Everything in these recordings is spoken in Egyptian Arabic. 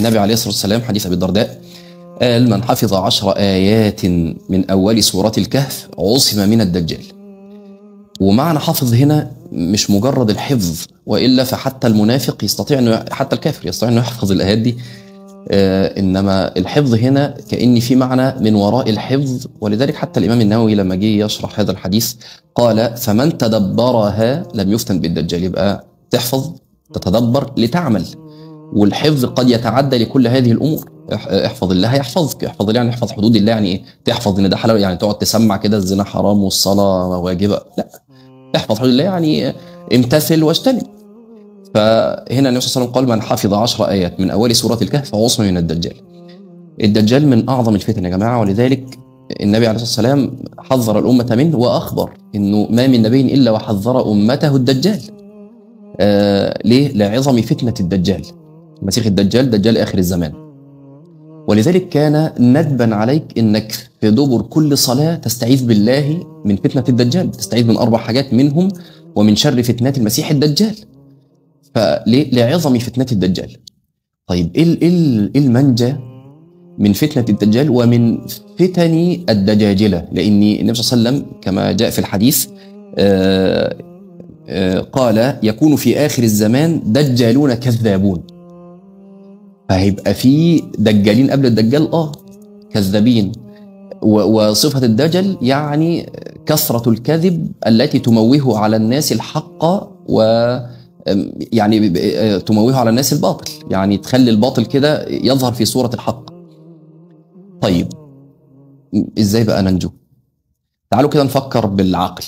النبي عليه الصلاه والسلام حديث ابي الدرداء قال من حفظ عشر ايات من اول سوره الكهف عصم من الدجال ومعنى حافظ هنا مش مجرد الحفظ والا فحتى المنافق يستطيع انه حتى الكافر يستطيع انه يحفظ الايات دي آه انما الحفظ هنا كان في معنى من وراء الحفظ ولذلك حتى الامام النووي لما جه يشرح هذا الحديث قال فمن تدبرها لم يفتن بالدجال يبقى تحفظ تتدبر لتعمل والحفظ قد يتعدى لكل هذه الامور احفظ الله يحفظك احفظ الله يعني احفظ حدود الله يعني ايه تحفظ ان ده حلال يعني تقعد تسمع كده الزنا حرام والصلاه واجبه لا احفظ حدود الله يعني امتثل واجتنب فهنا النبي صلى الله عليه وسلم قال من حفظ عشر ايات من اول سوره الكهف عصم من الدجال الدجال من اعظم الفتن يا جماعه ولذلك النبي عليه الصلاه والسلام حذر الامه منه واخبر انه ما من نبي الا وحذر امته الدجال آه ليه؟ لعظم فتنه الدجال مسيح الدجال دجال اخر الزمان ولذلك كان ندبا عليك انك في دبر كل صلاه تستعيذ بالله من فتنه الدجال تستعيذ من اربع حاجات منهم ومن شر فتنات المسيح الدجال فليه لعظم فتنه الدجال طيب ايه ايه المنجى من فتنه الدجال ومن فتن الدجاجله لان النبي صلى الله عليه وسلم كما جاء في الحديث آآ آآ قال يكون في اخر الزمان دجالون كذابون فهيبقى في دجالين قبل الدجال اه كذابين وصفة الدجل يعني كثرة الكذب التي تموه على الناس الحق و يعني تموه على الناس الباطل يعني تخلي الباطل كده يظهر في صورة الحق طيب ازاي بقى ننجو تعالوا كده نفكر بالعقل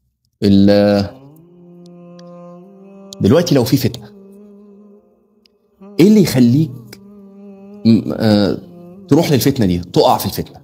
دلوقتي لو في فتنة ايه اللي يخليك تروح للفتنه دي تقع في الفتنه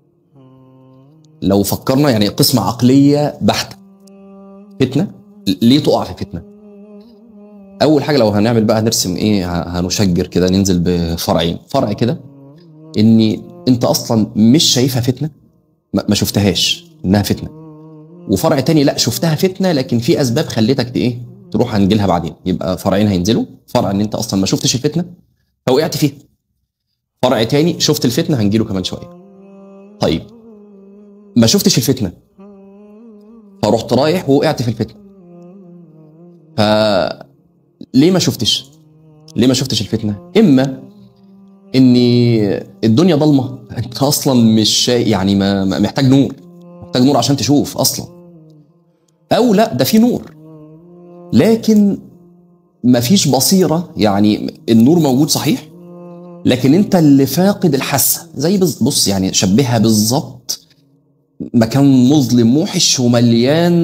لو فكرنا يعني قسمة عقلية بحتة فتنة ليه تقع في فتنة أول حاجة لو هنعمل بقى هنرسم إيه هنشجر كده ننزل بفرعين فرع كده إن أنت أصلا مش شايفها فتنة ما شفتهاش إنها فتنة وفرع تاني لا شفتها فتنة لكن في أسباب خلتك إيه تروح هنجيلها بعدين يبقى فرعين هينزلوا فرع إن أنت أصلا ما شفتش الفتنة فوقعت فيها فرع تاني شفت الفتنه هنجيله كمان شويه طيب ما شفتش الفتنه فرحت رايح ووقعت في الفتنه ف ليه ما شفتش ليه ما شفتش الفتنه اما ان الدنيا ضلمه انت اصلا مش شايف يعني ما محتاج نور محتاج نور عشان تشوف اصلا او لا ده في نور لكن مفيش بصيره يعني النور موجود صحيح لكن انت اللي فاقد الحاسه زي بص يعني شبهها بالظبط مكان مظلم موحش ومليان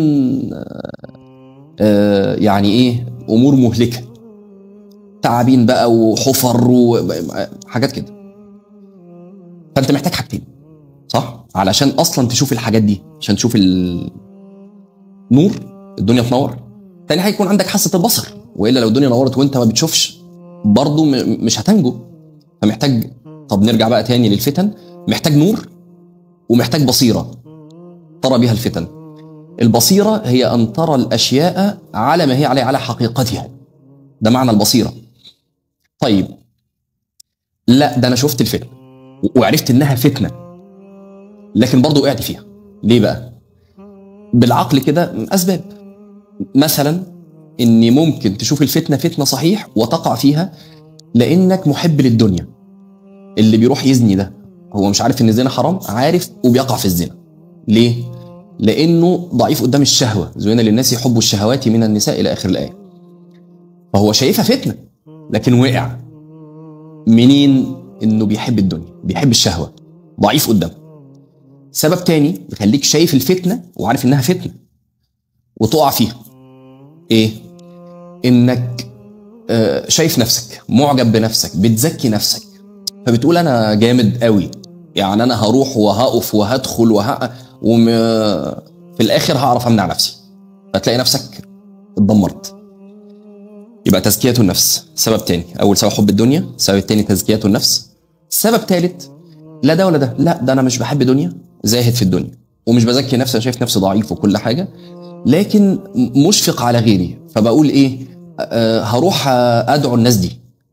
آه يعني ايه امور مهلكه تعابين بقى وحفر وحاجات كده فانت محتاج حاجتين صح علشان اصلا تشوف الحاجات دي عشان تشوف النور الدنيا تنور تاني حاجه يكون عندك حاسه البصر والا لو الدنيا نورت وانت ما بتشوفش برضه مش هتنجو فمحتاج طب نرجع بقى تاني للفتن محتاج نور ومحتاج بصيرة ترى بها الفتن البصيرة هي أن ترى الأشياء على ما هي عليه على حقيقتها ده معنى البصيرة طيب لا ده أنا شفت الفتنة وعرفت إنها فتنة لكن برضه وقعت فيها ليه بقى بالعقل كده أسباب مثلا إني ممكن تشوف الفتنة فتنة صحيح وتقع فيها لانك محب للدنيا اللي بيروح يزني ده هو مش عارف ان الزنا حرام عارف وبيقع في الزنا ليه لانه ضعيف قدام الشهوه زين للناس حب الشهوات من النساء الى اخر الايه فهو شايفها فتنه لكن وقع منين انه بيحب الدنيا بيحب الشهوه ضعيف قدام سبب تاني بيخليك شايف الفتنه وعارف انها فتنه وتقع فيها ايه انك شايف نفسك معجب بنفسك بتزكي نفسك فبتقول انا جامد قوي يعني انا هروح وهقف وهدخل وه... وم... في الاخر هعرف امنع نفسي فتلاقي نفسك اتدمرت يبقى تزكية النفس سبب تاني أول سبب حب الدنيا السبب التاني تزكية النفس سبب تالت لا ده ولا ده لا ده أنا مش بحب دنيا زاهد في الدنيا ومش بزكي نفسي أنا شايف نفسي ضعيف وكل حاجة لكن مشفق على غيري فبقول إيه أه هروح أدعو الناس دي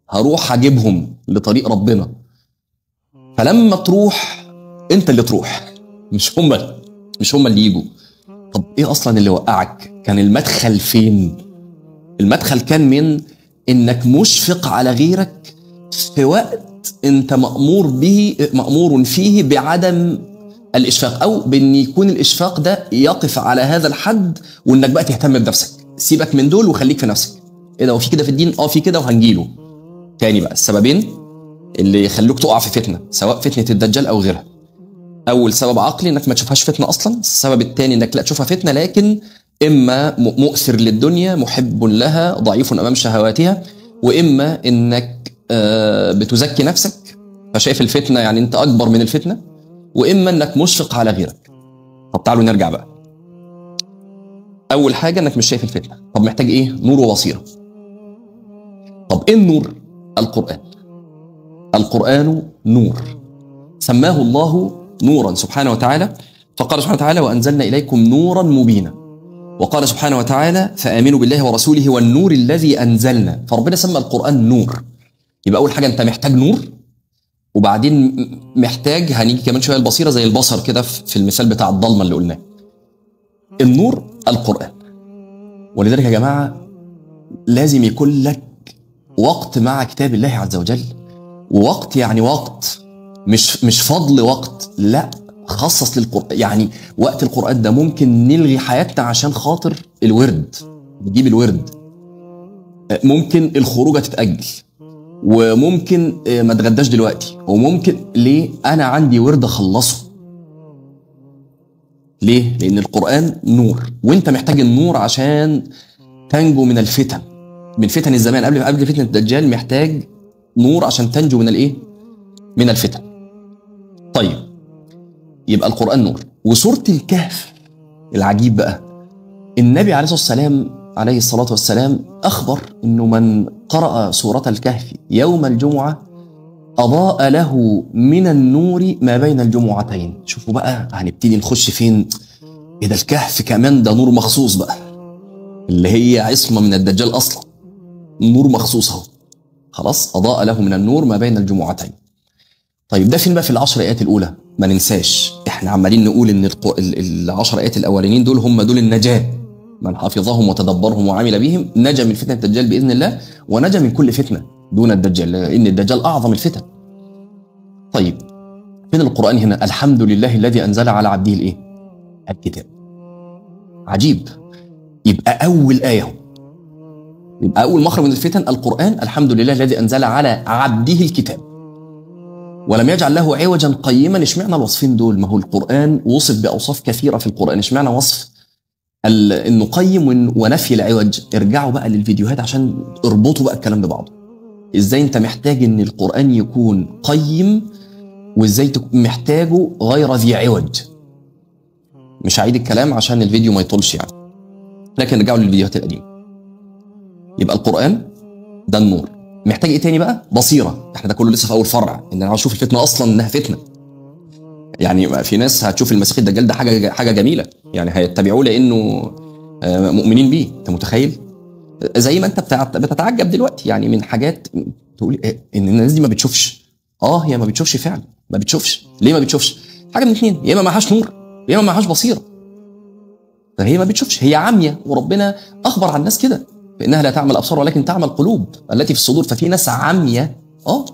هروح اجيبهم لطريق ربنا فلما تروح انت اللي تروح مش هم مش هم اللي يجوا طب ايه اصلا اللي وقعك كان المدخل فين المدخل كان من انك مشفق على غيرك في وقت انت مامور به مامور فيه بعدم الاشفاق او بان يكون الاشفاق ده يقف على هذا الحد وانك بقى تهتم بنفسك سيبك من دول وخليك في نفسك ايه ده هو في كده في الدين اه في كده وهنجيله تاني بقى السببين اللي يخلوك تقع في فتنه سواء فتنه الدجال او غيرها اول سبب عقلي انك ما تشوفهاش فتنه اصلا السبب الثاني انك لا تشوفها فتنه لكن اما مؤثر للدنيا محب لها ضعيف امام شهواتها واما انك آه، بتزكي نفسك فشايف الفتنه يعني انت اكبر من الفتنه واما انك مشفق على غيرك طب تعالوا نرجع بقى اول حاجه انك مش شايف الفتنه طب محتاج ايه نور وبصيره طب ايه النور القران القران نور سماه الله نورا سبحانه وتعالى فقال سبحانه وتعالى وانزلنا اليكم نورا مبينا وقال سبحانه وتعالى فامنوا بالله ورسوله والنور الذي انزلنا فربنا سمى القران نور يبقى اول حاجه انت محتاج نور وبعدين محتاج هنيجي كمان شويه البصيره زي البصر كده في المثال بتاع الضلمه اللي قلناه النور القران ولذلك يا جماعه لازم يكون لك وقت مع كتاب الله عز وجل ووقت يعني وقت مش مش فضل وقت لا خصص للقرآن يعني وقت القرآن ده ممكن نلغي حياتنا عشان خاطر الورد نجيب الورد ممكن الخروجه تتأجل وممكن ما اتغداش دلوقتي وممكن ليه انا عندي ورد اخلصه ليه لان القران نور وانت محتاج النور عشان تنجو من الفتن من فتن الزمان قبل قبل فتنه الدجال محتاج نور عشان تنجو من الايه من الفتن طيب يبقى القران نور وسوره الكهف العجيب بقى النبي عليه الصلاه والسلام عليه الصلاه والسلام اخبر انه من قرأ سوره الكهف يوم الجمعه أضاء له من النور ما بين الجمعتين شوفوا بقى هنبتدي نخش فين إيه ده الكهف كمان ده نور مخصوص بقى اللي هي عصمة من الدجال أصلا نور مخصوص أهو خلاص أضاء له من النور ما بين الجمعتين طيب ده فين بقى في العشر آيات الأولى ما ننساش احنا عمالين نقول ان العشر آيات الأولانيين دول هم دول النجاة من حفظهم وتدبرهم وعمل بهم نجا من فتنة الدجال بإذن الله ونجا من كل فتنة دون الدجال لأن الدجال أعظم الفتن طيب فين القرآن هنا الحمد لله الذي أنزل على عبده الإيه الكتاب عجيب يبقى أول آية يبقى أول مخرج من الفتن القرآن الحمد لله الذي أنزل على عبده الكتاب ولم يجعل له عوجا قيما اشمعنى الوصفين دول ما هو القرآن وصف بأوصاف كثيرة في القرآن اشمعنى وصف انه قيم ونفي العوج ارجعوا بقى للفيديوهات عشان اربطوا بقى الكلام ببعضه ازاي انت محتاج ان القران يكون قيم وازاي محتاجه غير ذي عوج مش هعيد الكلام عشان الفيديو ما يطولش يعني لكن رجعوا للفيديوهات القديمه يبقى القران ده النور محتاج ايه تاني بقى بصيره احنا ده كله لسه في اول فرع ان انا عاوز اشوف الفتنه اصلا انها فتنه يعني في ناس هتشوف المسيح الدجال ده حاجه حاجه جميله يعني هيتبعوه لانه مؤمنين بيه انت متخيل زي ما انت بتتعجب دلوقتي يعني من حاجات تقول إيه ان الناس دي ما بتشوفش اه هي ما بتشوفش فعلا ما بتشوفش ليه ما بتشوفش حاجه من اثنين يا اما معهاش نور يا اما معهاش بصيره فهي ما بتشوفش هي عاميه وربنا اخبر عن الناس كده فانها لا تعمل ابصار ولكن تعمل قلوب التي في الصدور ففي ناس عاميه اه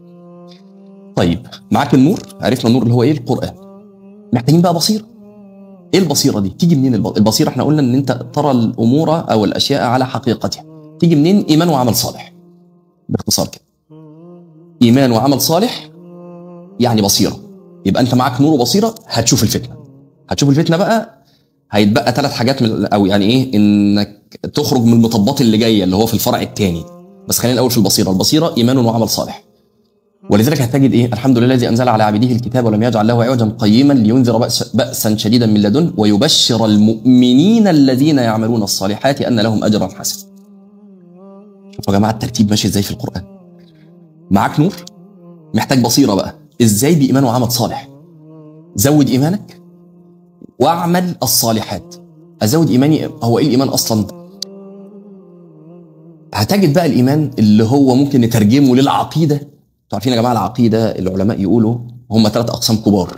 طيب معاك النور عرفنا النور اللي هو ايه القران محتاجين بقى بصيره ايه البصيره دي تيجي منين البصيره احنا قلنا ان انت ترى الامور او الاشياء على حقيقتها تيجي منين ايمان وعمل صالح باختصار كده ايمان وعمل صالح يعني بصيره يبقى انت معاك نور وبصيره هتشوف الفتنه هتشوف الفتنه بقى هيتبقى ثلاث حاجات من او يعني ايه انك تخرج من المطبات اللي جايه اللي هو في الفرع الثاني بس خلينا الاول في البصيره البصيره ايمان وعمل صالح ولذلك هتجد ايه الحمد لله الذي انزل على عبده الكتاب ولم يجعل له عوجا قيما لينذر بأس بأسا شديدا من لدنه ويبشر المؤمنين الذين يعملون الصالحات ان لهم اجرا حسنا. شوفوا يا جماعه الترتيب ماشي ازاي في القران. معاك نور محتاج بصيره بقى ازاي بايمان وعمل صالح. زود ايمانك واعمل الصالحات. ازود ايماني هو ايه الايمان اصلا؟ هتجد بقى الايمان اللي هو ممكن نترجمه للعقيده انتوا عارفين يا جماعه العقيده العلماء يقولوا هم ثلاث اقسام كبار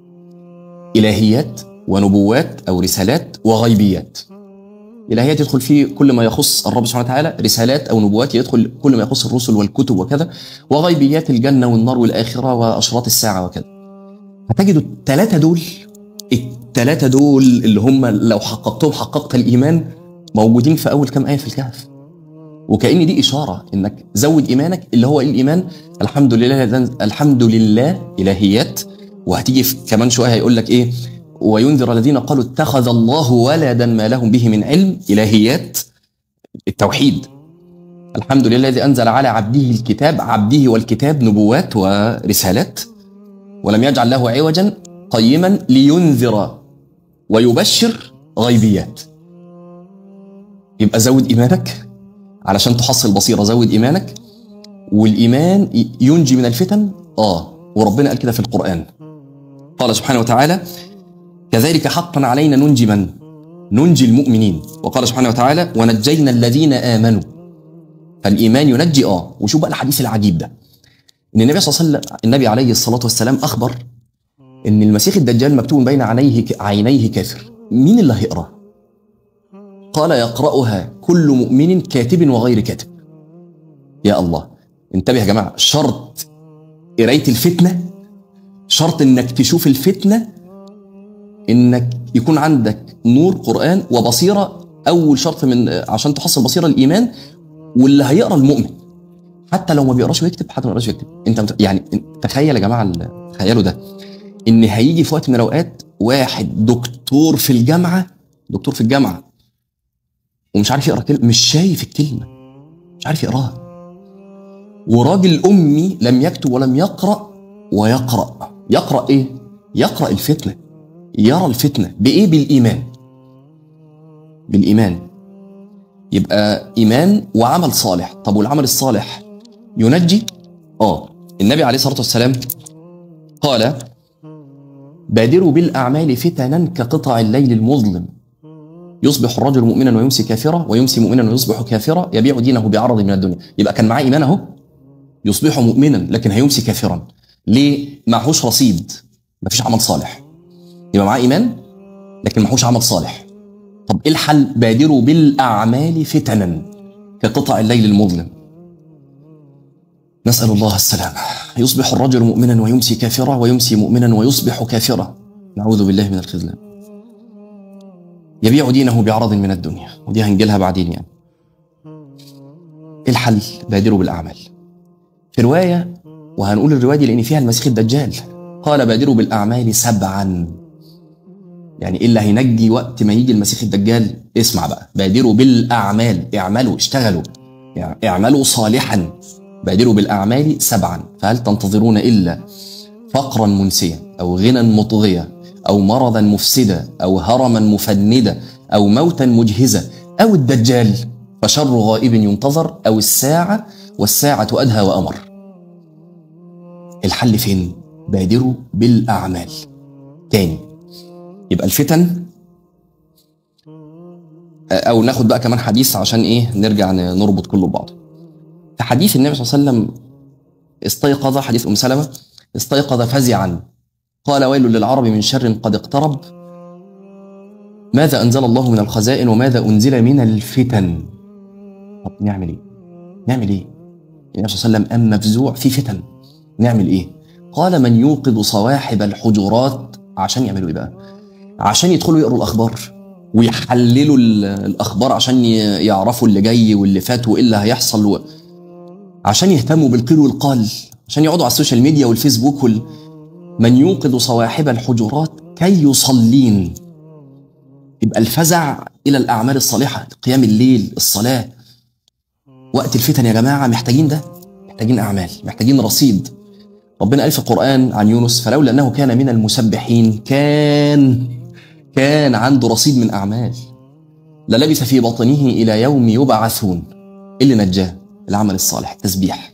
الهيات ونبوات او رسالات وغيبيات الهيات يدخل فيه كل ما يخص الرب سبحانه وتعالى رسالات او نبوات يدخل كل ما يخص الرسل والكتب وكذا وغيبيات الجنه والنار والاخره واشراط الساعه وكذا هتجدوا الثلاثه دول الثلاثه دول اللي هم لو حققتهم حققت الايمان موجودين في اول كام ايه في الكهف وكأن دي إشارة إنك زود إيمانك اللي هو إيه الإيمان الحمد لله الحمد لله إلهيات وهتيجي في كمان شوية هيقول لك إيه وينذر الذين قالوا اتخذ الله ولدا ما لهم به من علم إلهيات التوحيد الحمد لله الذي أنزل على عبده الكتاب عبده والكتاب نبوات ورسالات ولم يجعل له عوجا قيما لينذر ويبشر غيبيات يبقى زود إيمانك علشان تحصل بصيرة زود إيمانك والإيمان ينجي من الفتن آه وربنا قال كده في القرآن قال سبحانه وتعالى كذلك حقا علينا ننجي من ننجي المؤمنين وقال سبحانه وتعالى ونجينا الذين آمنوا فالإيمان ينجي آه وشوف بقى الحديث العجيب ده إن النبي صلى الله عليه وسلم النبي عليه الصلاة والسلام أخبر إن المسيح الدجال مكتوب بين عينيه عينيه كافر مين اللي هيقراه قال يقرأها كل مؤمن كاتب وغير كاتب يا الله انتبه يا جماعة شرط قراية الفتنة شرط انك تشوف الفتنة انك يكون عندك نور قرآن وبصيرة اول شرط من عشان تحصل بصيرة الايمان واللي هيقرا المؤمن حتى لو ما بيقراش ويكتب حتى ما بيقراش ويكتب انت يعني تخيل يا جماعة تخيلوا ده ان هيجي في وقت من الاوقات واحد دكتور في الجامعة دكتور في الجامعة ومش عارف يقرا كلمه مش شايف الكلمه مش عارف يقراها وراجل امي لم يكتب ولم يقرا ويقرا يقرا ايه يقرا الفتنه يرى الفتنه بايه بالايمان بالايمان يبقى ايمان وعمل صالح طب والعمل الصالح ينجي اه النبي عليه الصلاه والسلام قال بادروا بالاعمال فتنا كقطع الليل المظلم يصبح الرجل مؤمنا ويمسي كافرا ويمسي مؤمنا ويصبح كافرا يبيع دينه بعرض من الدنيا يبقى كان معاه ايمان اهو يصبح مؤمنا لكن هيمسي كافرا ليه معهوش رصيد مفيش عمل صالح يبقى معاه ايمان لكن معهوش عمل صالح طب ايه الحل بادروا بالاعمال فتنا كقطع الليل المظلم نسال الله السلامه يصبح الرجل مؤمنا ويمسي كافرا ويمسي مؤمنا ويصبح كافرا نعوذ بالله من الخذلان يبيع دينه بعرض من الدنيا ودي هنجيلها بعدين يعني الحل بادروا بالأعمال في رواية وهنقول الرواية دي لأن فيها المسيح الدجال قال بادروا بالأعمال سبعا يعني إيه اللي هينجي وقت ما يجي المسيح الدجال اسمع بقى بادروا بالأعمال اعملوا اشتغلوا يعني اعملوا صالحا بادروا بالأعمال سبعا فهل تنتظرون إلا فقرا منسيا أو غنى مطغيا أو مرضا مفسدا أو هرما مفندا أو موتا مجهزا أو الدجال فشر غائب ينتظر أو الساعة والساعة أدهى وأمر الحل فين؟ بادروا بالأعمال تاني يبقى الفتن أو ناخد بقى كمان حديث عشان إيه نرجع نربط كله ببعضه في حديث النبي صلى الله عليه وسلم استيقظ حديث أم سلمة استيقظ فزعا قال ويل للعرب من شر قد اقترب ماذا أنزل الله من الخزائن وماذا أنزل من الفتن طب نعمل إيه نعمل إيه النبي صلى الله عليه وسلم أم مفزوع في فتن نعمل إيه قال من يوقظ صواحب الحجرات عشان يعملوا إيه بقى عشان يدخلوا يقروا الأخبار ويحللوا الأخبار عشان يعرفوا اللي جاي واللي فات وإيه اللي هيحصل و... عشان يهتموا بالقيل والقال عشان يقعدوا على السوشيال ميديا والفيسبوك وال... من يوقظ صواحب الحجرات كي يصلين يبقى الفزع الى الاعمال الصالحه قيام الليل الصلاه وقت الفتن يا جماعه محتاجين ده محتاجين اعمال محتاجين رصيد ربنا قال في القران عن يونس فلولا انه كان من المسبحين كان كان عنده رصيد من اعمال للبث في بطنه الى يوم يبعثون اللي نجاه العمل الصالح التسبيح